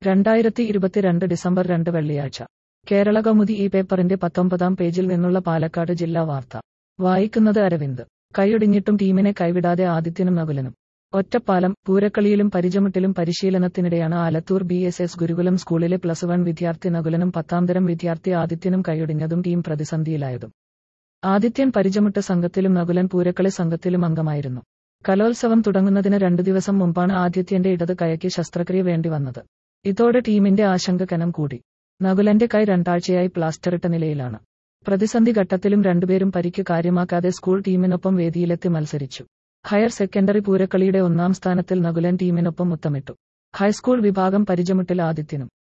രണ്ടായിരത്തി ഇരുപത്തിരണ്ട് ഡിസംബർ രണ്ട് വെള്ളിയാഴ്ച കേരള കൗമുദി ഈ പേപ്പറിന്റെ പത്തൊമ്പതാം പേജിൽ നിന്നുള്ള പാലക്കാട് ജില്ലാ വാർത്ത വായിക്കുന്നത് അരവിന്ദ് കൈയൊടിഞ്ഞിട്ടും ടീമിനെ കൈവിടാതെ ആദിത്യനും നകുലനും ഒറ്റപ്പാലം പൂരക്കളിയിലും പരിചമുട്ടിലും പരിശീലനത്തിനിടെയാണ് Alathur B S S Gurukulam സ്കൂളിലെ പ്ലസ് വൺ വിദ്യാർത്ഥി നകുലനും പത്താംതരം വിദ്യാർത്ഥി ആദിത്യനും കൈയൊടിഞ്ഞതും ടീം പ്രതിസന്ധിയിലായതും ആദിത്യൻ പരിചമുട്ട് സംഘത്തിലും നകുലൻ പൂരക്കളി സംഘത്തിലും അംഗമായിരുന്നു കലോത്സവം തുടങ്ങുന്നതിന് രണ്ടു ദിവസം മുമ്പാണ് ആദിത്യന്റെ ഇടത് കൈയ്ക്ക് ശസ്ത്രക്രിയ വേണ്ടി വന്നത് ഇതോടെ ടീമിന്റെ ആശങ്ക കനം കൂടി നകുലന്റെ കൈ രണ്ടാഴ്ചയായി പ്ലാസ്റ്ററിട്ട നിലയിലാണ് പ്രതിസന്ധി ഘട്ടത്തിലും രണ്ടുപേരും പരിക്ക് കാര്യമാക്കാതെ സ്കൂൾ ടീമിനൊപ്പം വേദിയിലെത്തി മത്സരിച്ചു ഹയർ സെക്കൻഡറി പൂരക്കളിയുടെ ഒന്നാം സ്ഥാനത്തിൽ നകുലൻ ടീമിനൊപ്പം മുത്തമിട്ടു ഹൈസ്കൂൾ വിഭാഗം പരിചമുട്ടിൽ ആദിത്യനും